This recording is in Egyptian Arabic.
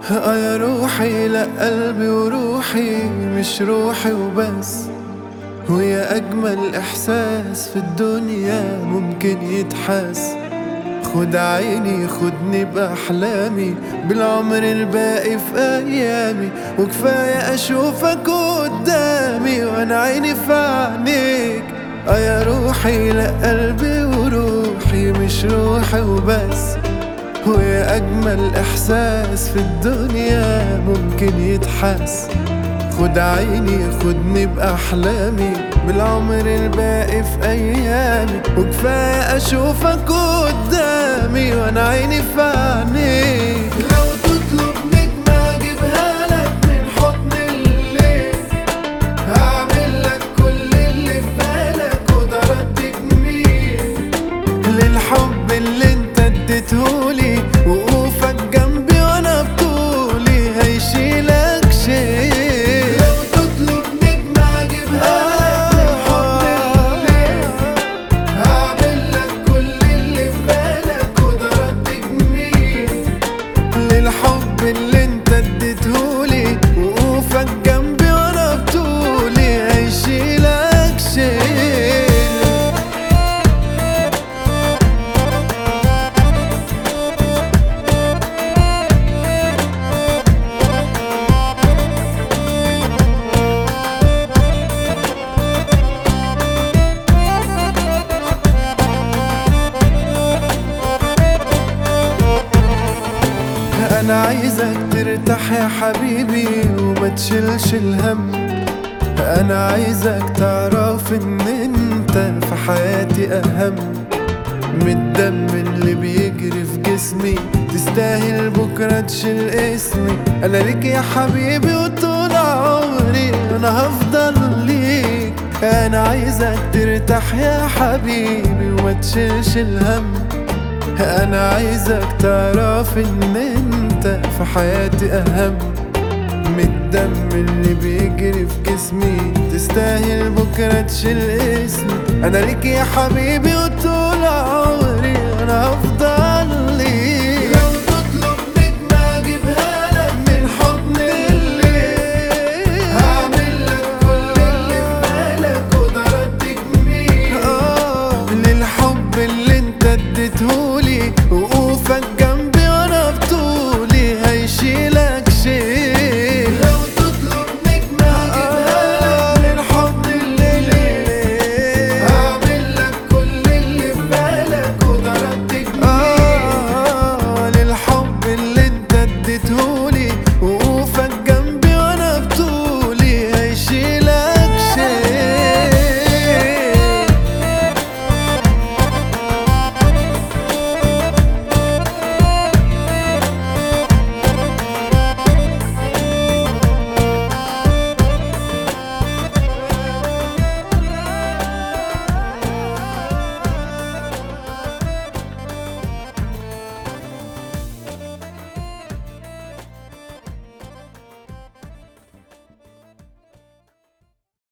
اه يا روحي لا قلبي وروحي مش روحي وبس ويا أجمل إحساس في الدنيا ممكن يتحس خد عيني خدني بأحلامي بالعمر الباقي في أيامي وكفاية أشوفك قدامي وأنا عيني في عينيك اه يا روحي لا قلبي وروحي مش روحي وبس ويا أجمل إحساس في الدنيا ممكن يتحس خد عيني خدني بأحلامي بالعمر الباقي في أيامي وكفاية أشوفك قدامي وأنا عيني في عينيك لو تطلب نجمة أجيبها لك من حضن الليل هعمل لك كل اللي في بالك وده رد جميل للحب اللي انت اديتهولي وقوفك جنبي وانا بطولي هيشيلك شيء لو تطلب نجمة اجيبها لك من حضن الليل هعمل لك كل اللي في بالك وده رد جميل للحب اللي انت اديتهولي وقوفك جنبي وانا بطولي هيشيلك شيء انا عايزك ترتاح يا حبيبي وما تشيلش الهم انا عايزك تعرف ان انت في حياتي اهم من الدم اللي بيجري في جسمي تستاهل بكرة تشيل اسمي انا ليك يا حبيبي وطول عمري انا هفضل ليك انا عايزك ترتاح يا حبيبي وما تشيلش الهم انا عايزك تعرف ان انت في حياتي اهم من الدم اللي بيجري في جسمي تستاهل بكرة تشيل اسمي انا ليك يا حبيبي وطول عمري انا هفضل